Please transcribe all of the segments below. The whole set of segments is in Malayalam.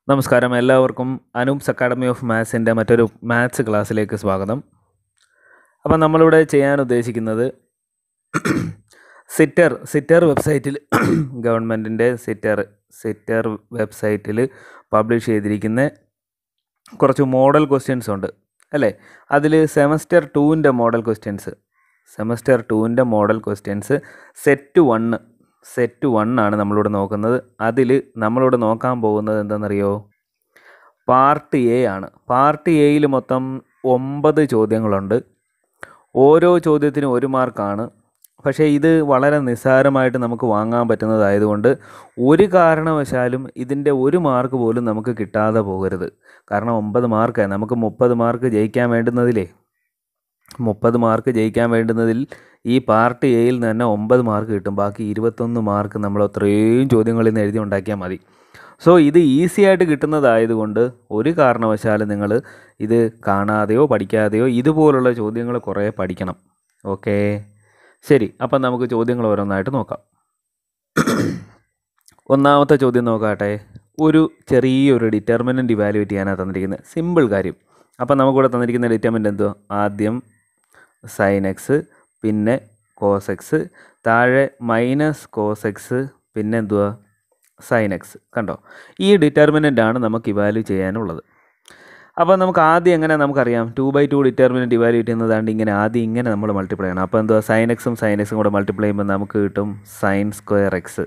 നമസ്കാരം എല്ലാവർക്കും അനൂപ്സ് അക്കാഡമി ഓഫ് മാത്സിൻ്റെ മറ്റൊരു മാത്സ് ക്ലാസ്സിലേക്ക് സ്വാഗതം അപ്പം നമ്മളിവിടെ ചെയ്യാൻ ഉദ്ദേശിക്കുന്നത് സിറ്റർ സിറ്റർ വെബ്സൈറ്റിൽ ഗവൺമെൻറ്റിൻ്റെ സിറ്റർ സിറ്റർ വെബ്സൈറ്റിൽ പബ്ലിഷ് ചെയ്തിരിക്കുന്ന കുറച്ച് മോഡൽ ക്വസ്റ്റ്യൻസ് ഉണ്ട് അല്ലേ അതിൽ സെമസ്റ്റർ ടൂവിൻ്റെ മോഡൽ ക്വസ്റ്റ്യൻസ് സെമസ്റ്റർ ടൂവിൻ്റെ model questions set one set one ആണ് നമ്മളിവിടെ നോക്കുന്നത് അതിൽ നമ്മളിവിടെ നോക്കാൻ പോകുന്നത് എന്താണെന്നറിയോ പാർട്ട് എ ആണ് പാർട്ട് എയിൽ മൊത്തം ഒമ്പത് ചോദ്യങ്ങളുണ്ട് ഓരോ ചോദ്യത്തിനും ഒരു മാർക്കാണ് പക്ഷേ ഇത് വളരെ നിസ്സാരമായിട്ട് നമുക്ക് വാങ്ങാൻ പറ്റുന്നതായതുകൊണ്ട് ഒരു കാരണവശാലും ഇതിൻ്റെ ഒരു മാർക്ക് പോലും നമുക്ക് കിട്ടാതെ പോകരുത് കാരണം ഒമ്പത് മാർക്ക് നമുക്ക് മുപ്പത് മാർക്ക് ജയിക്കാൻ വേണ്ടുന്നതിലേ മുപ്പത് മാർക്ക് ജയിക്കാൻ വേണ്ടുന്നതിൽ ഈ പാർട്ട് എയിൽ നിന്ന് തന്നെ ഒമ്പത് മാർക്ക് കിട്ടും ബാക്കി ഇരുപത്തൊന്ന് മാർക്ക് നമ്മൾ അത്രയും ചോദ്യങ്ങളിൽ നിന്ന് എഴുതി ഉണ്ടാക്കിയാൽ മതി സോ ഇത് ഈസി ആയിട്ട് കിട്ടുന്നതായതുകൊണ്ട് ഒരു കാരണവശാലും നിങ്ങൾ ഇത് കാണാതെയോ പഠിക്കാതെയോ ഇതുപോലുള്ള ചോദ്യങ്ങൾ കുറേ പഠിക്കണം ഓക്കേ ശരി അപ്പം നമുക്ക് ചോദ്യങ്ങൾ ഓരോന്നായിട്ട് നോക്കാം ഒന്നാമത്തെ ചോദ്യം നോക്കാട്ടെ ഒരു ചെറിയൊരു ഡിറ്റർമിനൻ്റ് ഇവാലുവേറ്റ് ചെയ്യാനാണ് തന്നിരിക്കുന്നത് സിമ്പിൾ കാര്യം അപ്പം നമുക്കിവിടെ തന്നിരിക്കുന്ന ഡിറ്റർമിനൻ്റ് എന്തോ ആദ്യം സൈൻ എക്സ് പിന്നെ കോസ് എക്സ് താഴെ മൈനസ് കോസ് എക്സ് പിന്നെ എന്തുവാ സൈൻ എക്സ് കണ്ടോ ഈ ഡിറ്റർമിനൻ്റ് ആണ് നമുക്ക് ഇവാല്യൂ ചെയ്യാനുള്ളത് അപ്പോൾ നമുക്ക് ആദ്യം എങ്ങനെ നമുക്കറിയാം two by two determinant evaluate ചെയ്യുന്നതാണ്ട് ഇങ്ങനെ ആദ്യം ഇങ്ങനെ നമ്മൾ മൾട്ടിപ്ലൈ ചെയ്യണം അപ്പോൾ എന്തുവാ സൈൻ എക്സും സൈൻ എക്സും കൂടെ മൾട്ടിപ്ലൈ ചെയ്യുമ്പോൾ നമുക്ക് കിട്ടും sine square x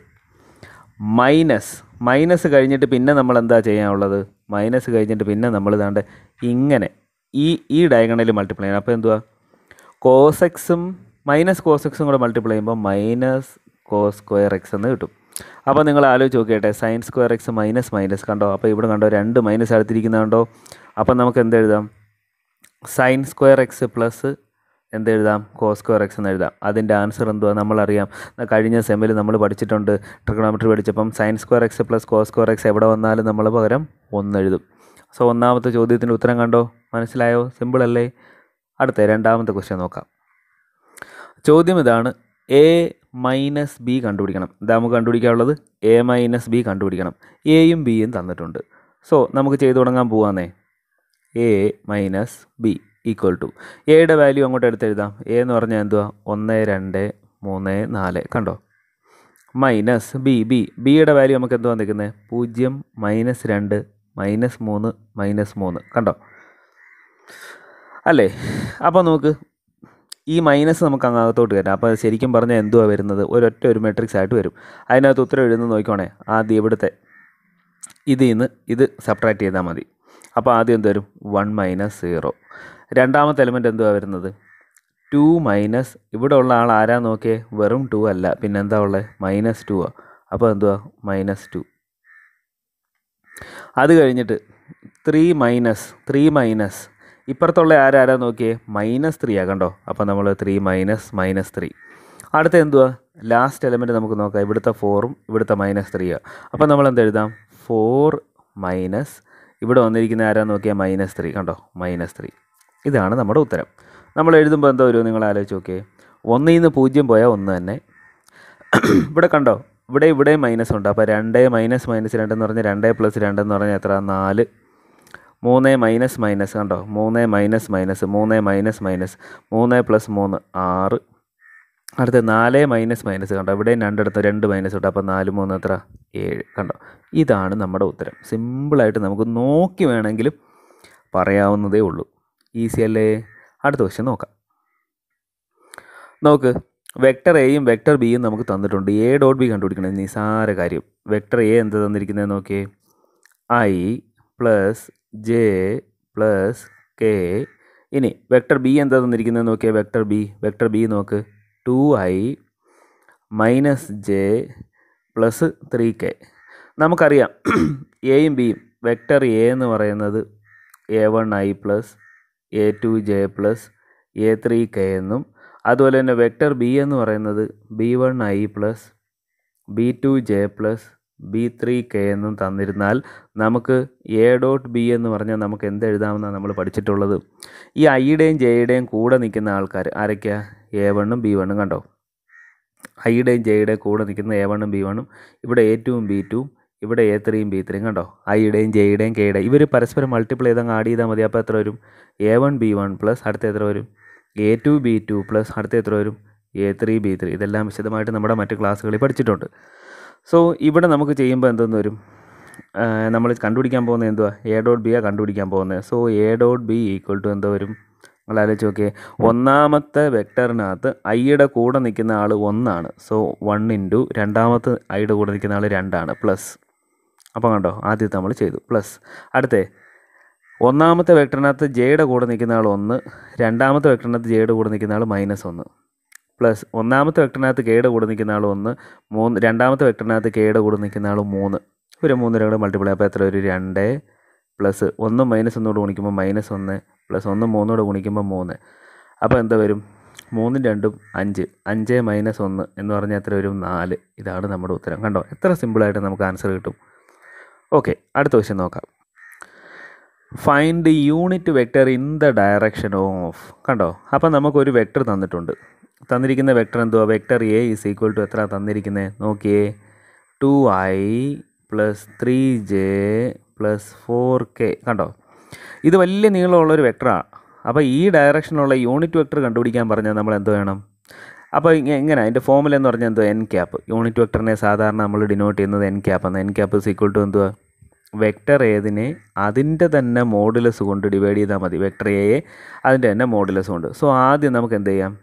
minus minus കഴിഞ്ഞിട്ട് പിന്നെ നമ്മൾ എന്താ ചെയ്യാനുള്ളത് മൈനസ് കഴിഞ്ഞിട്ട് പിന്നെ നമ്മൾ ഇതാണ്ട് ഇങ്ങനെ ഈ ഈ ഡയഗണലിൽ മൾട്ടിപ്ലൈ ചെയ്യണം അപ്പോൾ എന്തുവാ കോസ് എക്സും മൈനസ് കോസ് എക്സും കൂടെ മൾട്ടിപ്ലൈ ചെയ്യുമ്പോൾ മൈനസ് കോസ് സ്ക്വയർ എക്സ് എന്ന് കിട്ടും അപ്പോൾ നിങ്ങൾ ആലോചിച്ച് നോക്കിയട്ടെ sine square x minus minus കണ്ടോ അപ്പോൾ ഇവിടെ കണ്ടോ രണ്ട് മൈനസ് അടുത്തിരിക്കുന്നുണ്ടോ അപ്പോൾ നമുക്ക് എന്ത് എഴുതാം സൈൻ സ്ക്വയർ എക്സ് പ്ലസ് എന്തെഴുതാം കോസ് സ്ക്വയർ എക്സ് എന്ന് എഴുതാം അതിൻ്റെ ആൻസർ എന്തുവാ നമ്മളറിയാം കഴിഞ്ഞ സെമ്മിൽ നമ്മൾ പഠിച്ചിട്ടുണ്ട് ട്രിഗണോമെട്രി പഠിച്ചപ്പം sine square x plus cos square x എവിടെ വന്നാലും നമ്മൾ പകരം ഒന്ന് എഴുതും സോ ഒന്നാമത്തെ ചോദ്യത്തിൻ്റെ ഉത്തരം കണ്ടോ മനസ്സിലായോ സിമ്പിൾ അല്ലേ അടുത്ത രണ്ടാമത്തെ ക്വസ്റ്റ്യൻ നോക്കാം ചോദ്യം ഇതാണ് എ മൈനസ് ബി കണ്ടുപിടിക്കണം ഇതാ നമുക്ക് കണ്ടുപിടിക്കാനുള്ളത് എ മൈനസ് ബി കണ്ടുപിടിക്കണം എയും ബിയും തന്നിട്ടുണ്ട് സോ നമുക്ക് ചെയ്തു തുടങ്ങാൻ പോവാന്നേ A minus B equal to എയുടെ വാല്യൂ അങ്ങോട്ട് എടുത്തെഴുതാം എ എന്ന് പറഞ്ഞാൽ എന്തുവാ ഒന്ന് രണ്ട് മൂന്ന് നാല് കണ്ടോ മൈനസ് ബി ബി ബിയുടെ വാല്യൂ നമുക്ക് എന്തുവാ നിൽക്കുന്നത് പൂജ്യം മൈനസ് രണ്ട് മൈനസ് മൂന്ന് മൈനസ് മൂന്ന് കണ്ടോ അല്ലേ അപ്പോൾ നമുക്ക് ഈ മൈനസ് നമുക്ക് അങ്ങകത്തോട്ട് കയറ്റാം അപ്പോൾ ശരിക്കും പറഞ്ഞാൽ എന്തുവാ വരുന്നത് ഒരൊറ്റ ഒരു മെട്രിക്സ് ആയിട്ട് വരും അതിനകത്ത് ഉത്തരം എഴുതുന്നത് നോക്കിക്കോണേ ആദ്യം ഇവിടുത്തെ ഇതിൽ നിന്ന് ഇത് സബ്ട്രാക്ട് ചെയ്താൽ മതി അപ്പോൾ ആദ്യം എന്ത് വരും വൺ മൈനസ് സീറോ രണ്ടാമത്തെ എലിമെൻ്റ് എന്തുവാ വരുന്നത് ടു മൈനസ് ഇവിടെ ഉള്ള ആൾ ആരാ നോക്കിയേ വെറും ടു അല്ല പിന്നെ എന്താ ഉള്ളത് മൈനസ് ടു ആ അപ്പോൾ എന്തുവാ മൈനസ് ടു അത് കഴിഞ്ഞിട്ട് ത്രീ മൈനസ് ത്രീ മൈനസ് ഇപ്പുറത്തുള്ള ആരാരാ നോക്കിയേ മൈനസ് ത്രീ ആ കണ്ടോ അപ്പോൾ നമ്മൾ ത്രീ മൈനസ് മൈനസ് ത്രീ അടുത്ത എന്തുവാ ലാസ്റ്റ് എലമെൻറ്റ് നമുക്ക് നോക്കാം ഇവിടുത്തെ ഫോറും ഇവിടുത്തെ മൈനസ് ത്രീ ആ അപ്പോൾ നമ്മൾ എന്ത് എഴുതാം ഫോർ മൈനസ് ഇവിടെ വന്നിരിക്കുന്ന ആരാ നോക്കിയാൽ മൈനസ് ത്രീ കണ്ടോ മൈനസ് ത്രീ ഇതാണ് നമ്മുടെ ഉത്തരം നമ്മൾ എഴുതുമ്പോൾ എന്താ വരും നിങ്ങൾ ആലോചിച്ച് നോക്കിയേ ഒന്നിൽ നിന്ന് പൂജ്യം പോയാൽ ഒന്ന് തന്നെ ഇവിടെ കണ്ടോ ഇവിടെ ഇവിടെ മൈനസ് ഉണ്ട് അപ്പോൾ രണ്ട് മൈനസ് മൈനസ് രണ്ടെന്ന് പറഞ്ഞാൽ രണ്ട് പ്ലസ് രണ്ടെന്ന് പറഞ്ഞാൽ എത്ര നാല് മൂന്ന് മൈനസ് മൈനസ് കണ്ടോ മൂന്ന് മൈനസ് മൈനസ് മൂന്ന് മൈനസ് മൈനസ് മൂന്ന് പ്ലസ് മൂന്ന് ആറ് അടുത്ത നാല് മൈനസ് മൈനസ് കണ്ടോ ഇവിടെയും രണ്ടിടത്ത് രണ്ട് മൈനസ് ഉണ്ട് അപ്പോൾ നാല് മൂന്ന് എത്ര ഏഴ് കണ്ടോ ഇതാണ് നമ്മുടെ ഉത്തരം സിമ്പിളായിട്ട് നമുക്ക് നോക്കി വേണമെങ്കിലും പറയാവുന്നതേ ഉള്ളൂ ഈസി അല്ലേ അടുത്ത ക്വസ്റ്റ്യൻ നോക്കാം നോക്ക് വെക്ടർ എയും വെക്ടർ ബിയും നമുക്ക് തന്നിട്ടുണ്ട് എ ഡോട്ട് ബി കണ്ടുപിടിക്കണം നിസാര കാര്യം വെക്ടർ എ എന്ത് തന്നിരിക്കുന്നത് നോക്കിയേ I plus J plus K ഇനി വെക്ടർ ബി എന്താ തന്നിരിക്കുന്നത് നോക്കിയാൽ വെക്ടർ ബി വെക്ടർ ബി നോക്ക് two I minus J plus three K നമുക്കറിയാം എയും ബിയും വെക്ടർ എ എന്ന് പറയുന്നത് A one I plus A two J plus A three K എന്നും അതുപോലെ തന്നെ വെക്ടർ ബി എന്ന് പറയുന്നത് B one I plus B two J plus B three K എന്നും തന്നിരുന്നാൽ നമുക്ക് എ ഡോട്ട് ബി എന്ന് പറഞ്ഞാൽ നമുക്ക് എന്ത് എഴുതാമെന്നാണ് നമ്മൾ പഠിച്ചിട്ടുള്ളത് ഈ ഐയുടെയും ജെയുടെയും കൂടെ നിൽക്കുന്ന ആൾക്കാർ ആരൊക്കെയാ എ വണ്ണും ബി വണ്ണും കണ്ടോ ഐയുടെയും ജെയുടെയും കൂടെ നിൽക്കുന്ന എ വണ്ണും ബി വണ്ണും ഇവിടെ എ ടുവും ബി ടുവും ഇവിടെ എ ത്രീയും ബി ത്രീയും കണ്ടോ ഐയുടെയും ജെയുടെയും കെയുടെയും ഇവർ പരസ്പരം മൾട്ടിപ്ലൈ ചെയ്തങ്ങ് ആഡ് ചെയ്താൽ മതി അപ്പോൾ എത്ര വരും A one B one plus അടുത്ത എത്ര വരും A two B two plus അടുത്ത എത്ര വരും എ ത്രീ ബി ത്രീ ഇതെല്ലാം വിശദമായിട്ട് നമ്മുടെ മറ്റ് ക്ലാസ്സുകളിൽ പഠിച്ചിട്ടുണ്ട് സോ ഇവിടെ നമുക്ക് ചെയ്യുമ്പോൾ എന്തെന്ന് വരും നമ്മൾ കണ്ടുപിടിക്കാൻ പോകുന്നത് എന്തുവാ എ ഡോട്ട് ബി ആ കണ്ടുപിടിക്കാൻ പോകുന്നത് so A dot B equal to എന്തോ വരും നിങ്ങൾ ആലോചിച്ച് നോക്കിയേ ഒന്നാമത്തെ വെക്ടറിനകത്ത് ഐയുടെ കൂടെ നിൽക്കുന്ന ആൾ ഒന്നാണ് സോ വൺ ഇൻറ്റു രണ്ടാമത്തെ ഐയുടെ കൂടെ നിൽക്കുന്ന ആൾ രണ്ടാണ് പ്ലസ് അപ്പോൾ കണ്ടോ ആദ്യത്തെ നമ്മൾ ചെയ്തു പ്ലസ് അടുത്തേ ഒന്നാമത്തെ വെക്ടറിനകത്ത് ജെയുടെ കൂടെ നിൽക്കുന്ന ആൾ ഒന്ന് രണ്ടാമത്തെ വെക്ടറിനകത്ത് ജെയുടെ കൂടെ നിൽക്കുന്ന ആൾ മൈനസ് ഒന്ന് പ്ലസ് ഒന്നാമത്തെ വെക്ടറിനകത്ത് കെയുടെ കൂടെ നിൽക്കുന്ന ആൾ ഒന്ന് മൂന്ന് രണ്ടാമത്തെ വെക്ടറിനകത്ത് കെയുടെ കൂടെ നിൽക്കുന്ന ആൾ മൂന്ന് ഒരു മൂന്നര കൂടെ മൾട്ടിപ്ലൈ അപ്പോൾ എത്ര ഒരു രണ്ട് പ്ലസ് ഒന്ന് മൈനസ് ഒന്നോട് ഗുണിക്കുമ്പോൾ മൈനസ് ഒന്ന് പ്ലസ് ഒന്ന് മൂന്നോട് ഗുണിക്കുമ്പോൾ മൂന്ന് അപ്പോൾ എന്താ വരും മൂന്നും രണ്ടും അഞ്ച് അഞ്ച് മൈനസ് ഒന്ന് എന്ന് പറഞ്ഞാൽ എത്ര വരും നാല് ഇതാണ് നമ്മുടെ ഉത്തരം കണ്ടോ എത്ര സിമ്പിളായിട്ട് നമുക്ക് ആൻസർ കിട്ടും ഓക്കെ അടുത്ത ക്വസ്റ്റ്യൻ നോക്കാം find the unit vector in the direction of കണ്ടോ അപ്പോൾ നമുക്കൊരു വെക്ടർ തന്നിട്ടുണ്ട് തന്നിരിക്കുന്ന വെക്ടർ എന്തുവാ vector A is equal to എത്ര തന്നിരിക്കുന്നത് നോക്കിയേ two I plus three J plus four K കണ്ടോ ഇത് വലിയ നീളമുള്ള ഒരു വെക്ടറാണ് അപ്പോൾ ഈ ഡയറക്ഷനുള്ള യൂണിറ്റ് വെക്ടർ കണ്ടുപിടിക്കാൻ പറഞ്ഞാൽ നമ്മൾ എന്ത് വേണം അപ്പോൾ ഇങ്ങനെ എങ്ങനെ അതിൻ്റെ ഫോമുല എന്ന് പറഞ്ഞാൽ എന്തോ എൻ ക്യാപ്പ് യൂണിറ്റ് വെക്ടറിനെ സാധാരണ നമ്മൾ ഡിനോട്ട് ചെയ്യുന്നത് എൻ ക്യാപ്പ് എന്ന് N cap is equal to എന്തുവാ വെക്ടർ ഏതിനെ അതിൻ്റെ തന്നെ മോഡുലസ് കൊണ്ട് ഡിവൈഡ് ചെയ്താൽ മതി വെക്ടർ എയെ അതിൻ്റെ തന്നെ മോഡുലസ് കൊണ്ട് സോ ആദ്യം നമുക്ക് എന്ത് ചെയ്യാം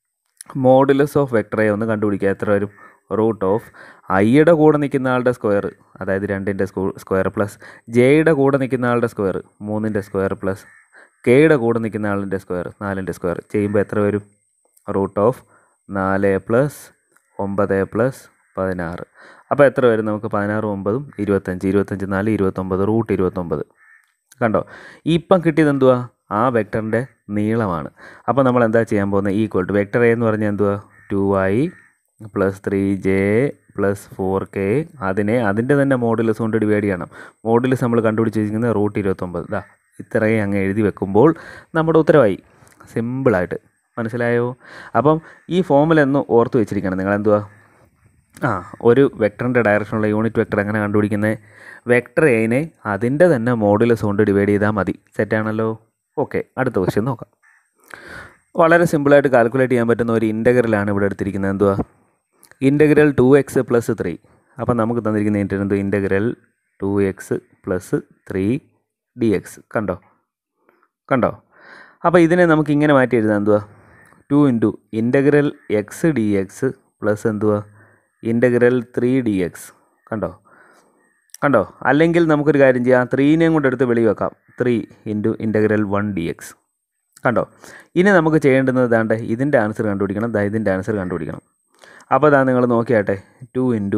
മോഡുലസ് ഓഫ് വെക്ടർ എ ഒന്ന് കണ്ടുപിടിക്കുക എത്ര വരും റൂട്ട് ഓഫ് ഐയുടെ കൂടെ നിൽക്കുന്ന ആളുടെ സ്ക്വയർ അതായത് രണ്ടിൻ്റെ സ്ക്വയർ പ്ലസ് ജെയുടെ കൂടെ നിൽക്കുന്ന ആളുടെ സ്ക്വയർ മൂന്നിൻ്റെ സ്ക്വയർ പ്ലസ് കെയുടെ കൂടെ നിൽക്കുന്ന ആളിൻ്റെ സ്ക്വയർ നാലിൻ്റെ സ്ക്വയർ ചെയ്യുമ്പോൾ എത്ര വരും റൂട്ട് ഓഫ് നാല് പ്ലസ് ഒമ്പത് പ്ലസ് പതിനാറ് അപ്പോൾ എത്ര വരും നമുക്ക് പതിനാറ് ഒമ്പതും ഇരുപത്തഞ്ച് ഇരുപത്തഞ്ച് നാല് ഇരുപത്തൊമ്പത് റൂട്ട് ഇരുപത്തൊമ്പത് കണ്ടോ ഇപ്പം കിട്ടിയത് എന്തുവാ ആ വെക്ടറിൻ്റെ നീളമാണ് അപ്പോൾ നമ്മൾ എന്താ ചെയ്യാൻ പോകുന്നത് ഈക്വൽ ടു വെക്ടർ എ എന്ന് പറഞ്ഞാൽ എന്തുവാ two I plus three J plus four K അതിനെ അതിൻ്റെ തന്നെ മോഡുലസ് കൊണ്ട് ഡിവൈഡ് ചെയ്യണം മോഡുലസ് നമ്മൾ കണ്ടുപിടിച്ച് വെച്ചിരിക്കുന്നത് റൂട്ട് ഇരുപത്തൊമ്പത് ഇതാ ഇത്രയും അങ്ങ് എഴുതി വെക്കുമ്പോൾ നമ്മുടെ ഉത്തരവായി സിമ്പിളായിട്ട് മനസ്സിലായോ അപ്പം ഈ ഫോമിൽ ഒന്ന് ഓർത്ത് വെച്ചിരിക്കണം നിങ്ങൾ എന്തുവാ ആ ഒരു വെക്ടറിൻ്റെ ഡയറക്ഷനുള്ള യൂണിറ്റ് വെക്ടർ എങ്ങനെ കണ്ടുപിടിക്കുന്നത് വെക്ടർ എനെ അതിൻ്റെ തന്നെ മോഡുലസ് കൊണ്ട് ഡിവൈഡ് ചെയ്താൽ മതി സെറ്റാണല്ലോ ഓക്കെ അടുത്ത ക്വസ്റ്റ്യൻ നോക്കാം വളരെ സിമ്പിളായിട്ട് കാൽക്കുലേറ്റ് ചെയ്യാൻ പറ്റുന്ന ഒരു ഇൻ്റഗ്രലാണ് ഇവിടെ എടുത്തിരിക്കുന്നത് എന്തുവാ integral two x plus three അപ്പം നമുക്ക് തന്നിരിക്കുന്ന ഇൻ്റർ എന്തുവാ integral two x plus three d x കണ്ടോ കണ്ടോ അപ്പോൾ ഇതിനെ നമുക്ക് ഇങ്ങനെ മാറ്റി എഴുതാം എന്തുവാ two into integral x d x plus എന്തുവാ ഇൻ്റഗ്രൽ ത്രീ ഡി എക്സ് കണ്ടോ കണ്ടോ അല്ലെങ്കിൽ നമുക്കൊരു കാര്യം ചെയ്യാം ത്രീനെയും കൊണ്ട് എടുത്ത് വെളി വെക്കാം three into integral one d x കണ്ടോ ഇനി നമുക്ക് ചെയ്യേണ്ടുന്നത് ദാണ്ട് ഇതിൻ്റെ ആൻസർ കണ്ടുപിടിക്കണം ദാ ഇതിൻ്റെ ആൻസർ കണ്ടുപിടിക്കണം അപ്പോൾ ദാ നിങ്ങൾ നോക്കിയാട്ടെ ടു ഇൻറ്റു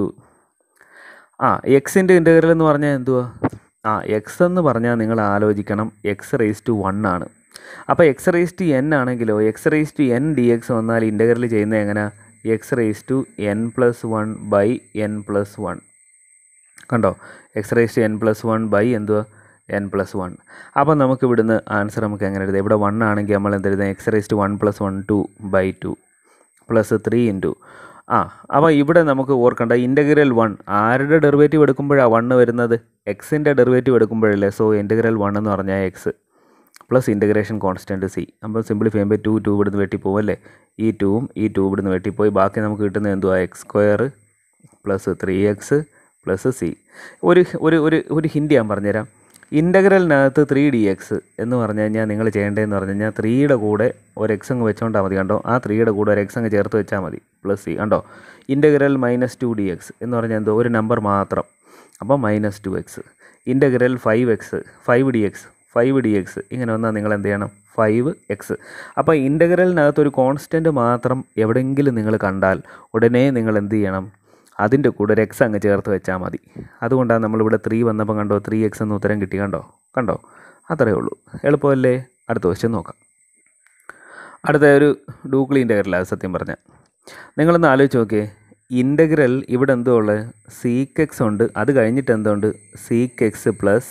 ആ എക്സിൻ്റെ ഇൻ്റഗ്രൽ എന്ന് പറഞ്ഞാൽ എന്തുവാ ആ എക്സ് എന്ന് പറഞ്ഞാൽ നിങ്ങൾ ആലോചിക്കണം എക്സ് റേസ് ടു വൺ ആണ് അപ്പോൾ എക്സ് റേസ് ടു എൻ ആണെങ്കിലോ x raise to n d x വന്നാൽ ഇൻ്റഗ്രൽ ചെയ്യുന്നത് എങ്ങനെയാണ് x raise to n plus one by n plus one കണ്ടോ x raise to n plus one by എന്തുവാ എൻ പ്ലസ് വൺ അപ്പോൾ നമുക്ക് ഇവിടുന്ന് ആൻസർ നമുക്ക് എങ്ങനെ എഴുതാം ഇവിടെ വൺ ആണെങ്കിൽ നമ്മൾ എന്തെഴുതാം x raise to one plus one two by two plus three into ആ അപ്പോൾ ഇവിടെ നമുക്ക് ഓർക്കേണ്ട ഇൻ്റഗ്രൽ വൺ ആരുടെ ഡെറിവേറ്റീവ് എടുക്കുമ്പോഴാണ് വണ്ണ് വരുന്നത് എക്സിൻ്റെ ഡെറിവേറ്റീവ് എടുക്കുമ്പോഴല്ലേ സോ ഇൻ്റഗ്രൽ വൺ എന്ന് പറഞ്ഞാൽ x plus integration constant C അപ്പോൾ സിമ്പിളിഫൈ ചെയ്യുമ്പോൾ ടു ടു ഇവിടുന്ന് വെട്ടിപ്പോവും അല്ലേ ഈ ടൂവും ഈ ടു ഇവിടുന്ന് വെട്ടിപ്പോയി ബാക്കി നമുക്ക് കിട്ടുന്നത് എന്തുവാ x square plus three x plus C ഒരു ഒരു ഒരു ഒരു ഹിൻഡ് ഞാൻ പറഞ്ഞുതരാം ഇൻ്റഗ്രലിനകത്ത് ത്രീ ഡി എക്സ് എന്ന് പറഞ്ഞു കഴിഞ്ഞാൽ നിങ്ങൾ ചെയ്യേണ്ടതെന്ന് പറഞ്ഞു കഴിഞ്ഞാൽ ത്രീയുടെ കൂടെ ഒരു എക്സ് അങ്ങ് വെച്ചോണ്ടാൽ മതി കണ്ടോ ആ ത്രീയുടെ കൂടെ ഒരു എക്സ് അങ്ങ് ചേർത്ത് വെച്ചാൽ മതി പ്ലസ് സി കണ്ടോ integral minus two d x എന്ന് പറഞ്ഞാൽ എന്തോ ഒരു നമ്പർ മാത്രം അപ്പോൾ minus two x integral five x five d x five d x ഇങ്ങനെ വന്നാൽ നിങ്ങൾ എന്ത് ചെയ്യണം ഫൈവ് എക്സ് അപ്പോൾ ഇൻ്റഗ്രലിനകത്ത് ഒരു കോൺസ്റ്റൻറ്റ് മാത്രം എവിടെയെങ്കിലും നിങ്ങൾ കണ്ടാൽ ഉടനെ നിങ്ങൾ എന്ത് ചെയ്യണം അതിൻ്റെ കൂടെ ഒരു എക്സ് അങ്ങ് ചേർത്ത് വെച്ചാൽ മതി അതുകൊണ്ടാണ് നമ്മളിവിടെ ത്രീ വന്നപ്പോൾ കണ്ടോ ത്രീ എക്സ് എന്ന് ഉത്തരം കിട്ടി കണ്ടോ കണ്ടോ അത്രയേ ഉള്ളൂ എളുപ്പമല്ലേ അടുത്ത ക്വസ്റ്റ്യൻ നോക്കാം അടുത്ത ഒരു ഡൂക്ലി ഇൻ്റഗ്രലാണ് സത്യം പറഞ്ഞാൽ നിങ്ങളൊന്ന് ആലോചിച്ച് നോക്കിയേ ഇൻ്റഗ്രൽ ഇവിടെ എന്തോ ഉള്ളത് സീക്ക് എക്സ് ഉണ്ട് അത് കഴിഞ്ഞിട്ട് എന്തുണ്ട് sec x plus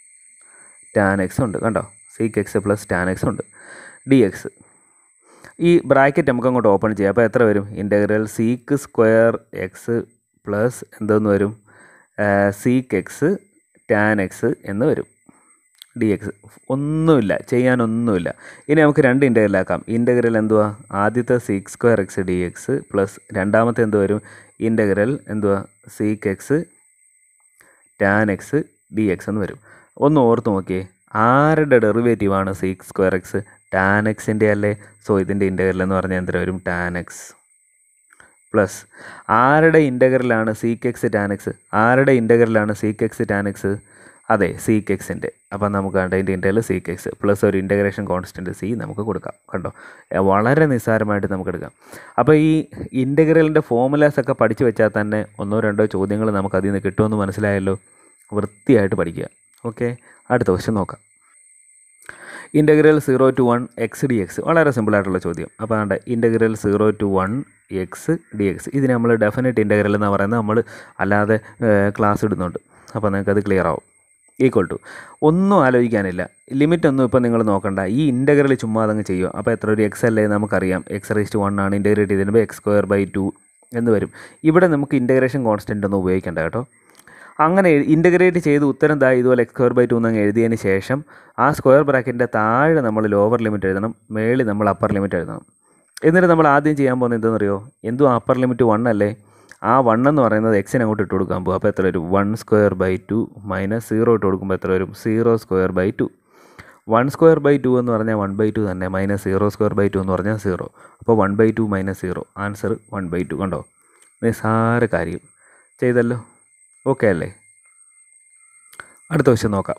tan x ഉണ്ട് കണ്ടോ sec x plus tan x ഉണ്ട് ഡി എക്സ് ഈ ബ്രാക്കറ്റ് നമുക്ക് അങ്ങോട്ട് ഓപ്പൺ ചെയ്യാം അപ്പോൾ എത്ര വരും integral sec square x plus എന്തോന്ന് വരും സീക്ക് എക്സ് ടാൻ എക്സ് എന്ന് വരും ഡി എക്സ് ഒന്നുമില്ല ചെയ്യാനൊന്നുമില്ല ഇനി നമുക്ക് രണ്ട് ഇൻ്റഗ്രലാക്കാം ഇൻ്റഗ്രൽ എന്തുവാ ആദ്യത്തെ sec square x d x plus രണ്ടാമത്തെ എന്ത് വരും ഇൻ്റഗ്രൽ എന്തുവാ sec x tan x d x എന്ന് വരും ഒന്ന് ഓർത്ത് നോക്കിയേ ആരുടെ ഡെറിവേറ്റീവാണ് സീക്ക് സ്ക്വയർ എക്സ് ടാൻ എക്സിൻ്റെ അല്ലേ സോ ഇതിൻ്റെ ഇൻ്റഗ്രൽ എന്ന് പറഞ്ഞാൽ എന്തിനു വരും ടാൻ എക്സ് പ്ലസ് ആരുടെ ഇൻ്റഗ്രലാണ് സീക്ക് എക്സ് ടാൻ എക്സ് ആരുടെ ഇൻ്റഗ്രലാണ് സീക്ക് എക്സ് ടാൻ എക്സ് അതെ സീക്ക് എക്സിൻ്റെ അപ്പം നമുക്ക് കണ്ട അതിൻ്റെ ഇൻ്റഗ്രൽ സീക്ക് എക്സ് പ്ലസ് ഒരു ഇൻ്റഗ്രേഷൻ കോൺസ്റ്റൻറ്റ് സി നമുക്ക് കൊടുക്കാം കണ്ടോ എ, വളരെ നിസ്സാരമായിട്ട് നമുക്ക് എടുക്കാം അപ്പോൾ ഈ ഇൻ്റഗ്രലിൻ്റെ ഫോമുലാസ് ഒക്കെ പഠിച്ചു വെച്ചാൽ തന്നെ ഒന്നോ രണ്ടോ ചോദ്യങ്ങൾ നമുക്ക് അതിൽ നിന്ന് കിട്ടുമെന്ന് മനസ്സിലായല്ലോ വൃത്തിയായിട്ട് പഠിക്കുക ഓക്കെ അടുത്ത ക്വസ്റ്റ്യൻ നോക്കാം integral zero to one x d x വളരെ സിമ്പിളായിട്ടുള്ള ചോദ്യം അപ്പോൾ ആണ്ട് integral zero to one x d x ഇതിന് നമ്മൾ ഡെഫിനറ്റ് ഇൻ്റഗ്രൽ എന്ന് പറയുന്നത് നമ്മൾ അല്ലാതെ ക്ലാസ് ഇടുന്നുണ്ട് അപ്പോൾ നിങ്ങൾക്കത് ക്ലിയർ ആവും ഈക്വൽ ടു ഒന്നും ആലോചിക്കാനില്ല ലിമിറ്റ് ഒന്നും ഇപ്പോൾ നിങ്ങൾ നോക്കണ്ട ഈ ഇൻ്റഗ്രൽ ചുമ്മാ അതങ്ങ് ചെയ്യുക അപ്പോൾ എത്ര ഒരു എക്സ് അല്ലേ നമുക്കറിയാം എക്സ് റേസ്റ്റ് വൺ ആണ് ഇൻ്റഗ്രേറ്റ് ചെയ്തിരുമ്പോൾ എക്സ് സ്ക്വയർ ബൈ ടു എന്ന് വരും ഇവിടെ നമുക്ക് ഇൻ്റഗ്രേഷൻ കോൺസ്റ്റൻ്റ് ഒന്നും ഉപയോഗിക്കേണ്ട കേട്ടോ അങ്ങനെ ഇൻ്റഗ്രേറ്റ് ചെയ്ത് ഉത്തരം ദാ ഇതുപോലെ എക്സ് സ്ക്വയർ ബൈ ടു എന്നങ്ങ് എഴുതിയതിന് ശേഷം ആ സ്ക്വയർ ബ്രാക്കറ്റിൻ്റെ താഴെ നമ്മൾ ലോവർ ലിമിറ്റ് എഴുതണം മേളിൽ നമ്മൾ അപ്പർ ലിമിറ്റ് എഴുതണം എന്നിട്ട് നമ്മൾ ആദ്യം ചെയ്യാൻ പോകുന്നത് എന്തെന്നറിയോ എന്തും അപ്പർ ലിമിറ്റ് വൺ അല്ലേ ആ വൺ എന്ന് പറയുന്നത് എക്സിന് അങ്ങോട്ട് ഇട്ട് കൊടുക്കാൻ പോകും അപ്പോൾ എത്ര വരും one square by two minus zero ഇട്ട് കൊടുക്കുമ്പോൾ എത്ര വരും zero square by two one square by two എന്ന് പറഞ്ഞാൽ വൺ ബൈ ടു തന്നെ minus zero square by two എന്ന് പറഞ്ഞാൽ സീറോ അപ്പോൾ one by two minus zero answer one by two കണ്ടോ നിസ്സാര കാര്യം ചെയ്തല്ലോ ഓക്കെ അല്ലേ അടുത്ത ക്വസ്റ്റ്യൻ നോക്കാം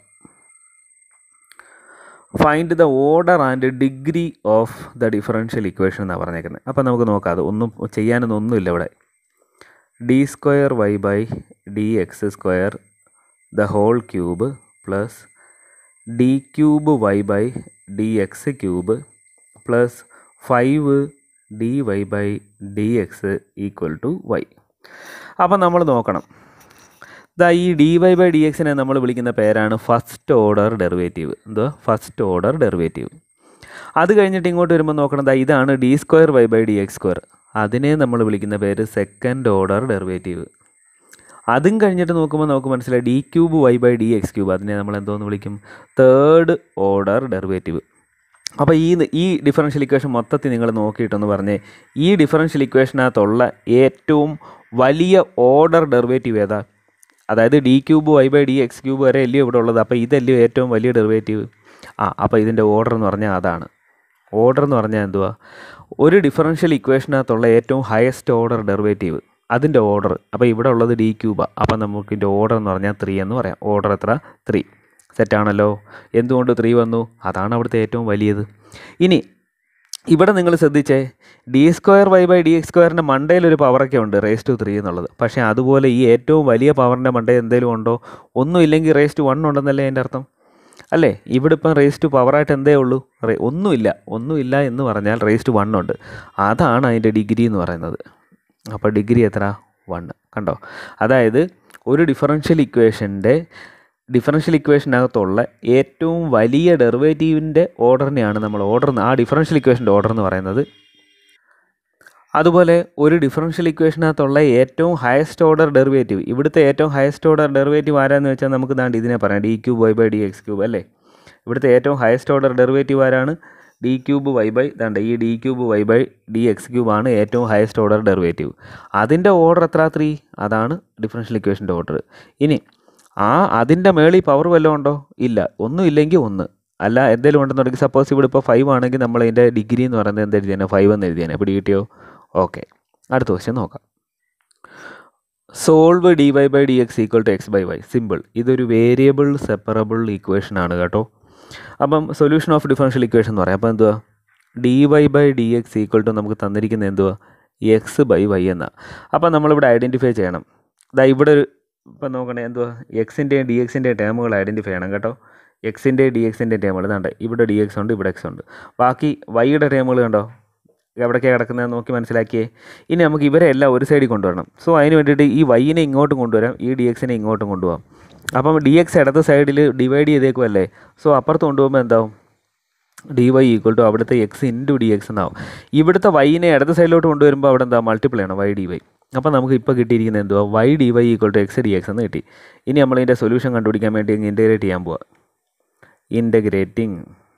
find the order and degree of the differential equation എന്നാണ് പറഞ്ഞേക്കുന്നത് അപ്പോൾ നമുക്ക് നോക്കാം അത് ഒന്നും ചെയ്യാനൊന്നും ഒന്നുമില്ല ഇവിടെ d square y by d x square the whole cube plus d cube y by d x cube plus five d y by d x equal to y അപ്പം നമ്മൾ നോക്കണം ദാ ഈ ഡി വൈ ബൈ ഡി എക്സിനെ നമ്മൾ വിളിക്കുന്ന പേരാണ് ഫസ്റ്റ് ഓർഡർ ഡെറിവേറ്റീവ് എന്തുവാ ഫസ്റ്റ് ഓർഡർ ഡെറിവേറ്റീവ് അത് കഴിഞ്ഞിട്ട് ഇങ്ങോട്ട് വരുമ്പോൾ നോക്കണം ദാ ഇതാണ് d square y by d x square അതിനെ നമ്മൾ വിളിക്കുന്ന പേര് സെക്കൻഡ് ഓർഡർ ഡെറിവേറ്റീവ് അതും കഴിഞ്ഞിട്ട് നോക്കുമ്പോൾ നമുക്ക് മനസ്സിലായി d cube y by d x cube അതിനെ നമ്മൾ എന്തോന്ന് വിളിക്കും തേർഡ് ഓർഡർ ഡെറിവേറ്റീവ് അപ്പോൾ ഈ ഈ ഡിഫറൻഷ്യൽ ഇക്വേഷൻ മൊത്തത്തിൽ നിങ്ങൾ നോക്കിയിട്ടൊന്ന് പറഞ്ഞേ ഈ ഡിഫറൻഷ്യൽ ഇക്വേഷനകത്തുള്ള ഏറ്റവും വലിയ ഓർഡർ ഡെറിവേറ്റീവ് ഏതാ അതായത് d cube y by d x cube വരെ അല്ലയോ ഇവിടെ ഉള്ളത് അപ്പോൾ ഇതല്ലയോ ഏറ്റവും വലിയ ഡെറിവേറ്റീവ് ആ അപ്പോൾ ഇതിൻ്റെ ഓർഡർ എന്ന് പറഞ്ഞാൽ അതാണ് ഓർഡർ എന്ന് പറഞ്ഞാൽ എന്തുവാ ഒരു ഡിഫറൻഷ്യൽ ഇക്വേഷനകത്തുള്ള ഏറ്റവും ഹയസ്റ്റ് ഓർഡർ ഡെറിവേറ്റീവ് അതിൻ്റെ ഓർഡർ അപ്പോൾ ഇവിടെ ഉള്ളത് ഡി ക്യൂബാണ് അപ്പോൾ നമുക്ക് ഇതിൻ്റെ ഓർഡർ എന്ന് പറഞ്ഞാൽ ത്രീ എന്ന് പറയാം ഓർഡർ എത്ര ത്രീ സെറ്റാണല്ലോ എന്തുകൊണ്ട് ത്രീ വന്നു അതാണ് അവിടുത്തെ ഏറ്റവും വലിയത് ഇനി ഇവിടെ നിങ്ങൾ ശ്രദ്ധിച്ചേ d square y by d x സ്ക്വയറിൻ്റെ മണ്ടയിൽ ഒരു പവറൊക്കെ ഉണ്ട് റേസ് ടു ത്രീ എന്നുള്ളത് പക്ഷേ അതുപോലെ ഈ ഏറ്റവും വലിയ പവറിൻ്റെ മണ്ടയിൽ എന്തെങ്കിലും ഉണ്ടോ ഒന്നും ഇല്ലെങ്കിൽ റേസ് ടു വൺ ഉണ്ടെന്നല്ലേ അതിൻ്റെ അർത്ഥം അല്ലേ ഇവിടെ ഇപ്പം റേസ് ടു പവറായിട്ട് എന്തേ ഉള്ളൂ റേ ഒന്നുമില്ല ഒന്നുമില്ല എന്ന് പറഞ്ഞാൽ റേസ് ടു വൺ ഉണ്ട് അതാണ് അതിൻ്റെ ഡിഗ്രി എന്ന് പറയുന്നത് അപ്പോൾ ഡിഗ്രി എത്ര വൺ കണ്ടോ അതായത് ഒരു ഡിഫറൻഷ്യൽ ഇക്വേഷൻ്റെ ഡിഫറൻഷ്യൽ ഇക്വേഷനകത്തുള്ള ഏറ്റവും വലിയ ഡെറിവേറ്റീവിൻ്റെ ഓർഡറിനെയാണ് നമ്മൾ ഓർഡർ ആ ഡിഫറൻഷ്യൽ ഇക്വേഷൻ്റെ ഓർഡർ എന്ന് പറയുന്നത് അതുപോലെ ഒരു ഡിഫറൻഷ്യൽ ഇക്വേഷനകത്തുള്ള ഏറ്റവും ഹയസ്റ്റ് ഓർഡർ ഡെറിവേറ്റീവ് ഇവിടുത്തെ ഏറ്റവും ഹയസ്റ്റ് ഓർഡർ ഡെറിവേറ്റീവ് ആരാന്ന് വെച്ചാൽ നമുക്ക് ദാണ്ട് ഇതിനെ പറയാം d cube y by d x cube അല്ലേ ഇവിടുത്തെ ഏറ്റവും ഹയസ്റ്റ് ഓർഡർ ഡെറിവേറ്റീവ് ആരാണ് ഡി ക്യൂബ് വൈ ബൈ ദാണ്ട് ഈ d cube y by d x cube ആണ് ഏറ്റവും ഹയസ്റ്റ് ഓർഡർ ഡെറിവേറ്റീവ് അതിൻ്റെ ഓർഡർ എത്ര ത്രീ അതാണ് ഡിഫറൻഷ്യൽ ഇക്വേഷൻ്റെ ഓർഡർ ഇനി ആ അതിൻ്റെ മേളിൽ പവർ വല്ലതും ഉണ്ടോ ഇല്ല ഒന്നും ഇല്ലെങ്കിൽ ഒന്ന് അല്ല എന്തെങ്കിലും ഉണ്ടെന്നുണ്ടെങ്കിൽ സപ്പോസ് ഇവിടെ ഇപ്പോൾ ഫൈവ് ആണെങ്കിൽ നമ്മൾ അതിൻ്റെ ഡിഗ്രി എന്ന് പറയുന്നത് എന്ത് എഴുതിയാണ് ഫൈവ് എന്ന് എഴുതിയാണ് പിടി കിട്ടിയോ ഓക്കെ അടുത്ത ക്വസ്റ്റ്യൻ നോക്കാം solve d y by d x equal to x by y simple ഇതൊരു വേരിയബിൾ സെപ്പറബിൾ ഇക്വേഷൻ ആണ് കേട്ടോ അപ്പം സൊല്യൂഷൻ ഓഫ് ഡിഫറൻഷ്യൽ ഇക്വേഷൻ എന്ന് പറയാം അപ്പോൾ എന്തുവാ d y by d x equal to നമുക്ക് തന്നിരിക്കുന്നത് എന്തുവാ എക്സ് ബൈ വൈ എന്നാണ് അപ്പം നമ്മളിവിടെ ഐഡൻറ്റിഫൈ ചെയ്യണം ഇതാ ഇവിടെ ഒരു ഇപ്പം നോക്കണേ എന്തുവാ എക്സിൻ്റെയും ഡി എക്സിൻ്റെയും ടേമുകൾ ഐഡൻറ്റിഫൈ ചെയ്യണം കേട്ടോ എക്സിൻ്റെ ഡി എക്സിൻ്റെ ടേമുകൾ ഇതാണ്ട് ഇവിടെ ഡി എക്സ് ഉണ്ട് ഇവിടെ എക്സ് ഉണ്ട് ബാക്കി വൈയുടെ ടേമുകൾ കണ്ടോ എവിടേക്കാണ് കിടക്കുന്നത് നോക്കി മനസ്സിലാക്കിയേ ഇനി നമുക്ക് ഇവരെ എല്ലാം ഒരു സൈഡിൽ കൊണ്ടുവരണം സോ അതിന് വേണ്ടിയിട്ട് ഈ വൈനെ ഇങ്ങോട്ടും കൊണ്ടുവരാം ഈ ഡി എക്സിനെ ഇങ്ങോട്ടും കൊണ്ടുപോകാം അപ്പം ഡി എക്സ് ഇടത് സൈഡിൽ ഡിവൈഡ് ചെയ്തേക്കുമല്ലേ സോ അപ്പുറത്ത് കൊണ്ടുപോകുമ്പോൾ എന്താവും ഡി വൈ ഈക്വൽ ടു അവിടുത്തെ എക്സ് ഇൻറ്റു ഡി എക്സ് എന്നാവും ഇവിടുത്തെ വൈനെ ഇടത് സൈഡിലോട്ട് കൊണ്ടുവരുമ്പോൾ അവിടെ എന്താ മൾട്ടിപ്പിൾ ആണ് വൈ ഡി വൈ അപ്പോൾ നമുക്ക് ഇപ്പോൾ കിട്ടിയിരിക്കുന്നത് എന്തുവാ y d y equal to x d x എന്ന് കിട്ടി ഇനി നമ്മൾ ഇതിൻ്റെ സൊല്യൂഷൻ കണ്ടുപിടിക്കാൻ വേണ്ടി അങ്ങ് ഇൻറ്റഗ്രേറ്റ് ചെയ്യാൻ പോവാം ഇൻറ്റഗ്രേറ്റിംഗ്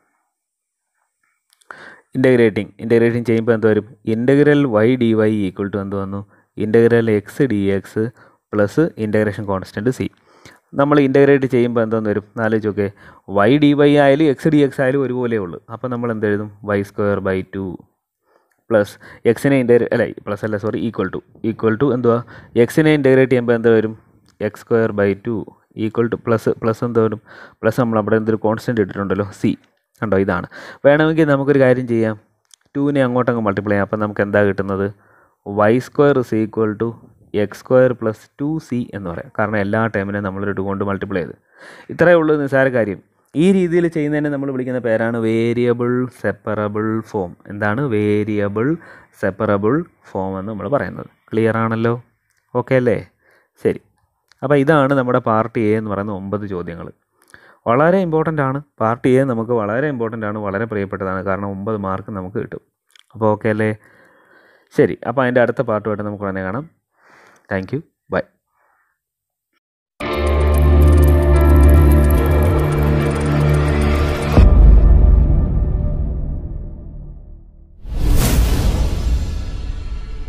ഇൻറ്റഗ്രേറ്റിംഗ് ഇൻറ്റഗ്രേറ്റിംഗ് ചെയ്യുമ്പോൾ എന്ത് വരും integral y d y equal to എന്ത് വന്നു integral x d x plus integration constant c നമ്മൾ ഇൻറ്റഗ്രേറ്റ് ചെയ്യുമ്പോൾ എന്തോന്ന് വരും നാലോചിച്ച് നോക്കേ വൈ ഡി വൈ ആയാലും എക്സ് ഡി എക്സ് ആയാലും ഒരുപോലെ ഉള്ളൂ അപ്പോൾ നമ്മൾ എന്ത് എഴുതും y square by two plus എക്സിനെ ഇൻറ്റഗ്രേ അല്ല പ്ലസ് അല്ല sorry equal to equal to എന്തുവാ എക്സിനെ ഇൻറ്റഗ്രേറ്റ് ചെയ്യുമ്പോൾ എന്ത് വരും x square by two equal to plus plus എന്ത് വരും പ്ലസ് നമ്മൾ അവിടെ എന്തൊരു കോൺസ്റ്റൻറ്റ് ഇട്ടിട്ടുണ്ടല്ലോ സി കണ്ടോ ഇതാണ് വേണമെങ്കിൽ നമുക്കൊരു കാര്യം ചെയ്യാം ടുവിനെ അങ്ങോട്ടങ്ങ് മൾട്ടിപ്ലൈ ചെയ്യാം അപ്പം നമുക്ക് എന്താ കിട്ടുന്നത് y square is equal to x square plus two c എന്ന് പറയാം കാരണം എല്ലാ ടൈമിനെയും നമ്മളൊരു ടു കൊണ്ട് മൾട്ടിപ്ലൈ ചെയ്ത് ഇത്രയേ ഉള്ളൂ നിസ്സാര കാര്യം ഈ രീതിയിൽ ചെയ്യുന്നതിനെ നമ്മൾ വിളിക്കുന്ന പേരാണ് വേരിയബിൾ സെപ്പറബിൾ ഫോം എന്താണ് വേരിയബിൾ സെപ്പറബിൾ ഫോം എന്ന് നമ്മൾ പറയുന്നത് ക്ലിയർ ആണല്ലോ ഓക്കെ അല്ലേ ശരി അപ്പോൾ ഇതാണ് നമ്മുടെ പാർട്ട് എ എന്ന് പറയുന്ന ഒമ്പത് ചോദ്യങ്ങൾ വളരെ ഇമ്പോർട്ടൻ്റ് ആണ് പാർട്ട് എ നമുക്ക് വളരെ ഇമ്പോർട്ടൻ്റ് ആണ് വളരെ പ്രിയപ്പെട്ടതാണ് കാരണം ഒമ്പത് മാർക്ക് നമുക്ക് കിട്ടും അപ്പോൾ ഓക്കെ അല്ലേ ശരി അപ്പോൾ അതിൻ്റെ അടുത്ത പാർട്ടുമായിട്ട് നമുക്ക് ഉടനെ കാണാം താങ്ക് യു ബൈ